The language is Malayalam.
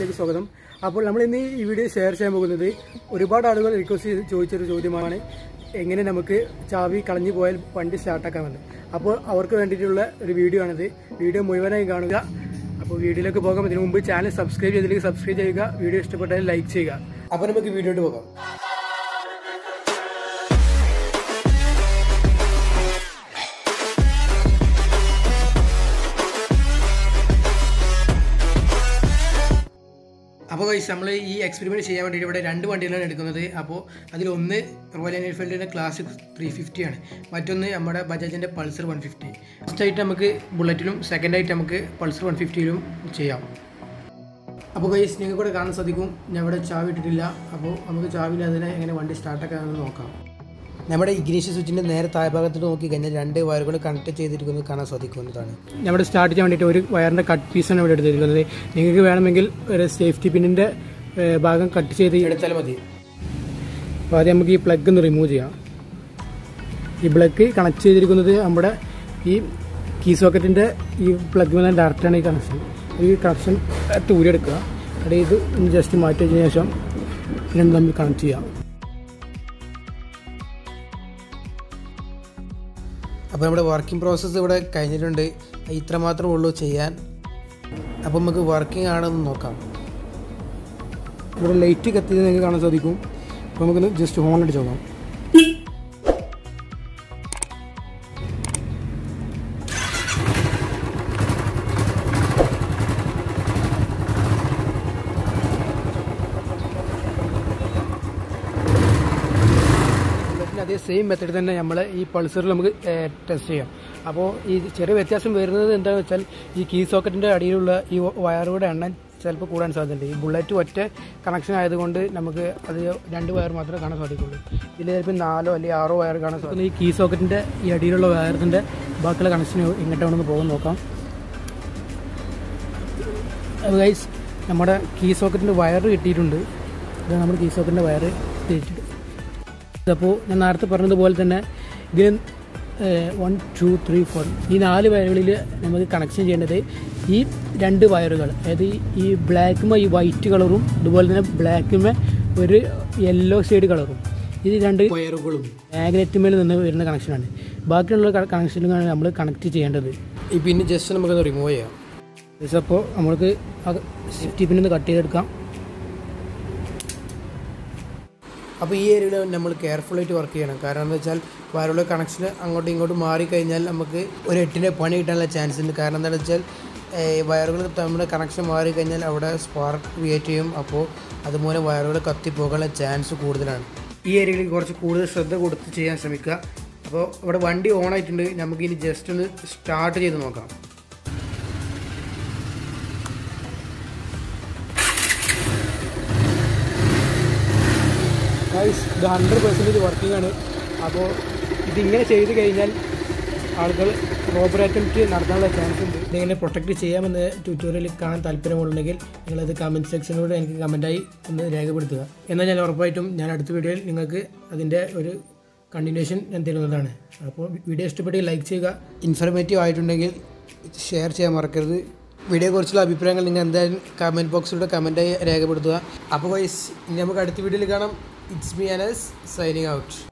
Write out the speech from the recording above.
വീഡിയോയിലേക്ക് സ്വാഗതം അപ്പോൾ നമ്മൾ ഇന്ന് ഈ വീഡിയോ ഷെയർ ചെയ്യാൻ പോകുന്നത് ഒരുപാട് ആളുകൾ റിക്വസ്റ്റ് ചെയ്ത് ചോദിച്ചൊരു ചോദ്യമാണ് എങ്ങനെ നമുക്ക് ചാവി കളഞ്ഞു പോയാൽ വണ്ടി സ്റ്റാർട്ടാക്കാമെന്ന് അപ്പോൾ അവർക്ക് വേണ്ടിയിട്ടുള്ള ഒരു വീഡിയോ ആണിത് വീഡിയോ മുഴുവനായി കാണുക അപ്പോൾ വീഡിയോയിലേക്ക് പോകാം ഇതിനു മുമ്പ് ചാനൽ സബ്സ്ക്രൈബ് ചെയ്തില്ലെങ്കിൽ സബ്സ്ക്രൈബ് ചെയ്യുക വീഡിയോ ഇഷ്ടപ്പെട്ടാൽ ലൈക്ക് ചെയ്യുക അപ്പോൾ നമുക്ക് വീഡിയോയിട്ട് പോകാം അപ്പോൾ ഗൈസ് നമ്മൾ ഈ എക്സ്പെരിമെൻറ്റ് ചെയ്യാൻ വേണ്ടിയിട്ട് ഇവിടെ രണ്ട് വണ്ടികളാണ് എടുക്കുന്നത് അപ്പോൾ അതിലൊന്ന് റോയൽ എൻഫീൽഡിൻ്റെ ക്ലാസിക് ത്രീ ഫിഫ്റ്റി ആണ് മറ്റൊന്ന് നമ്മുടെ ബജാജിൻ്റെ പൾസർ വൺ ഫിഫ്റ്റി ഫസ്റ്റ് ആയിട്ട് നമുക്ക് ബുള്ളറ്റിലും സെക്കൻഡ് ആയിട്ട് നമുക്ക് പൾസർ വൺ ഫിഫ്റ്റിയിലും ചെയ്യാം അപ്പോൾ ഗൈസ് നിങ്ങൾക്ക് കൂടെ കാണാൻ സാധിക്കും ഞാൻ ഇവിടെ ചാവി ഇട്ടിട്ടില്ല അപ്പോൾ നമുക്ക് ചാവിയിൽ അതിനെ എങ്ങനെ വണ്ടി സ്റ്റാർട്ടാക്കാമെന്ന് നോക്കാം നമ്മുടെ ഇഗ്നീഷ്യൻ സ്വിച്ചിൻ്റെ നേരെ താഴ്ഭാഗത്ത് നോക്കി കഴിഞ്ഞാൽ രണ്ട് വയറുകൾ കണക്ട് ചെയ്തിരിക്കുന്നത് കാണാൻ സാധിക്കുന്നതാണ് നമ്മുടെ സ്റ്റാർട്ട് ചെയ്യാൻ വേണ്ടിയിട്ട് ഒരു വയറിൻ്റെ കട്ട് പീസാണ് ഇവിടെ എടുത്തിരിക്കുന്നത് നിങ്ങൾക്ക് വേണമെങ്കിൽ ഒരു സേഫ്റ്റി പിന്നിൻ്റെ ഭാഗം കട്ട് ചെയ്ത് എടുത്താൽ മതി അപ്പോൾ ആദ്യം നമുക്ക് ഈ പ്ലഗ് ഒന്ന് റിമൂവ് ചെയ്യാം ഈ പ്ലഗ് കണക്ട് ചെയ്തിരിക്കുന്നത് നമ്മുടെ ഈ കീ സോക്കറ്റിൻ്റെ ഈ പ്ലഗ് വന്നാൽ ഡയറക്റ്റാണ് ഈ കണക്ഷൻ ഈ കണക്ഷൻ ഊരിയെടുക്കുക അവിടെ ഇത് ജസ്റ്റ് മാറ്റി വെച്ചതിന് ശേഷം രണ്ട് തമ്മിൽ കണക്ട് ചെയ്യാം അപ്പോൾ നമ്മുടെ വർക്കിംഗ് പ്രോസസ്സ് ഇവിടെ കഴിഞ്ഞിട്ടുണ്ട് ഇത്ര മാത്രമേ ഉള്ളൂ ചെയ്യാൻ അപ്പോൾ നമുക്ക് വർക്കിംഗ് ആണെന്ന് നോക്കാം ഇവിടെ ലൈറ്റ് കത്തിയത് നിങ്ങൾക്ക് കാണാൻ സാധിക്കും അപ്പോൾ നമുക്കൊന്ന് ജസ്റ്റ് ഹോൺ അടിച്ച് നോക്കാം അതേ സെയിം മെത്തേഡ് തന്നെ നമ്മൾ ഈ പൾസറിൽ നമുക്ക് ടെസ്റ്റ് ചെയ്യാം അപ്പോൾ ഈ ചെറിയ വ്യത്യാസം വരുന്നത് എന്താണെന്ന് വെച്ചാൽ ഈ കീ സോക്കറ്റിൻ്റെ അടിയിലുള്ള ഈ വയറുകളുടെ എണ്ണം ചിലപ്പോൾ കൂടാൻ സാധ്യതയുണ്ട് ഈ ബുള്ളറ്റ് ഒറ്റ കണക്ഷൻ ആയതുകൊണ്ട് നമുക്ക് അത് രണ്ട് വയർ മാത്രമേ കാണാൻ സാധിക്കുള്ളൂ ഇതിൽ ചിലപ്പോൾ നാലോ അല്ലെങ്കിൽ ആറോ വയർ കാണാൻ സാധിക്കും ഈ കീ സോക്കറ്റിൻ്റെ ഈ അടിയിലുള്ള വയറിൻ്റെ ബാക്കിയുള്ള കണക്ഷൻ ഇങ്ങോട്ടാണെന്ന് പോകാൻ നോക്കാം ഗൈസ് നമ്മുടെ കീ സോക്കറ്റിൻ്റെ വയർ കിട്ടിയിട്ടുണ്ട് ഇത് നമ്മുടെ കീ സോക്കറ്റിൻ്റെ വയർ തിരിച്ചിട്ട് അപ്പോൾ ഞാൻ നേരത്തെ പറഞ്ഞതുപോലെ തന്നെ ഇതിന് വൺ ടു ത്രീ ഫോർ ഈ നാല് വയറുകളിൽ നമുക്ക് കണക്ഷൻ ചെയ്യേണ്ടത് ഈ രണ്ട് വയറുകൾ അതായത് ഈ ബ്ലാക്കുമ ഈ വൈറ്റ് കളറും അതുപോലെ തന്നെ ബ്ലാക്കുമ ഒരു യെല്ലോ ഷെയ്ഡ് കളറും ഇത് രണ്ട് വയറുകളും മാഗ്നറ്റുമേൽ നിന്ന് വരുന്ന കണക്ഷനാണ് ബാക്കിയുള്ള കണക്ഷനുകളാണ് നമ്മൾ കണക്ട് ചെയ്യേണ്ടത് ഈ പിന്നെ ജസ്റ്റ് നമുക്കൊന്ന് റിമൂവ് ചെയ്യാം ജസ്റ്റ് അപ്പോൾ നമ്മൾക്ക് ആ സേഫ്റ്റി പിന്നൊന്ന് കട്ട് ചെയ്തെടുക്കാം അപ്പോൾ ഈ ഏരിയയിൽ നമ്മൾ കെയർഫുള്ളായിട്ട് വർക്ക് ചെയ്യണം കാരണം എന്താ വെച്ചാൽ വയറുള്ള കണക്ഷൻ അങ്ങോട്ടും ഇങ്ങോട്ടും മാറിക്കഴിഞ്ഞാൽ നമുക്ക് ഒരു എട്ടിൻ്റെ പണി കിട്ടാനുള്ള ചാൻസ് ഉണ്ട് കാരണം എന്താണെന്ന് വെച്ചാൽ വയറുകൾ നമ്മുടെ കണക്ഷൻ മാറിക്കഴിഞ്ഞാൽ അവിടെ സ്പാർക്ക് ക്രിയേറ്റ് ചെയ്യും അപ്പോൾ അതുപോലെ വയറുകൾ കത്തിപ്പോകാനുള്ള ചാൻസ് കൂടുതലാണ് ഈ ഏരിയയിൽ കുറച്ച് കൂടുതൽ ശ്രദ്ധ കൊടുത്ത് ചെയ്യാൻ ശ്രമിക്കുക അപ്പോൾ ഇവിടെ വണ്ടി ഓൺ ആയിട്ടുണ്ട് നമുക്ക് ഇനി ജസ്റ്റ് ഒന്ന് സ്റ്റാർട്ട് ചെയ്ത് നോക്കാം ഗൈസ് ഇത് ഹൺഡ്രഡ് പെർസെൻറ്റേജ് വർക്കിംഗ് ആണ് അപ്പോൾ ഇതിങ്ങനെ ചെയ്ത് കഴിഞ്ഞാൽ ആളുകൾ റോബറി അറ്റംപ്റ്റ് നടത്താനുള്ള ചാൻസ് ഉണ്ട് ഇതെങ്ങനെ പ്രൊട്ടക്റ്റ് ചെയ്യാമെന്ന് ട്യൂട്ടോറിയൽ കാണാൻ താല്പര്യമുണ്ടെങ്കിൽ നിങ്ങളത് കമൻറ്റ് സെക്ഷനിലൂടെ എനിക്ക് കമൻറ്റായി ഒന്ന് രേഖപ്പെടുത്തുക എന്നാൽ ഞാൻ ഉറപ്പായിട്ടും ഞാൻ അടുത്ത വീഡിയോയിൽ നിങ്ങൾക്ക് അതിൻ്റെ ഒരു കണ്ടിന്യൂഷൻ ഞാൻ തരുന്നതാണ് അപ്പോൾ വീഡിയോ ഇഷ്ടപ്പെട്ടെങ്കിൽ ലൈക്ക് ചെയ്യുക ഇൻഫർമേറ്റീവ് ആയിട്ടുണ്ടെങ്കിൽ ഷെയർ ചെയ്യാൻ മറക്കരുത് വീഡിയോയെക്കുറിച്ചുള്ള അഭിപ്രായങ്ങൾ നിങ്ങൾ എന്തായാലും കമൻറ്റ് ബോക്സിലൂടെ കമൻറ്റായി രേഖപ്പെടുത്തുക അപ്പോൾ വൈസ് ഇനി നമുക്ക് അടുത്ത വീഡിയോയിൽ കാണാം it's me Anas signing out